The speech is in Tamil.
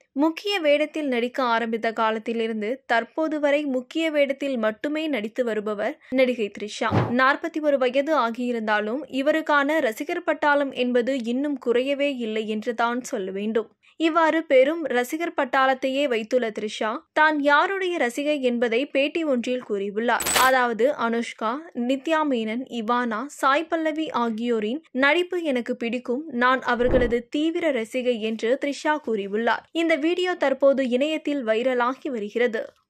முக்கிய வேடத்தில் நடிக்க ஆரம்பித்த காலத்திலிருந்து தற்போது வரை முக்கிய வேடத்தில் மட்டுமே நடித்து வருபவர் நடிகை த்ரிஷா நாற்பத்தி ஒரு வயது ஆகியிருந்தாலும் இவருக்கான ரசிகர் பட்டாளம் என்பது இன்னும் குறையவே இல்லை என்று தான் சொல்ல வேண்டும் இவ்வாறு பெரும் ரசிகர் பட்டாளத்தையே வைத்துள்ள த்ரிஷா தான் யாருடைய ரசிகை என்பதை பேட்டி ஒன்றில் கூறியுள்ளார் அதாவது அனுஷ்கா நித்யா மேனன் இவானா சாய் பல்லவி ஆகியோரின் நடிப்பு எனக்கு பிடிக்கும் நான் அவர்களது தீவிர ரசிகை என்று த்ரிஷா கூறியுள்ளார் இந்த வீடியோ தற்போது இணையத்தில் வைரலாகி வருகிறது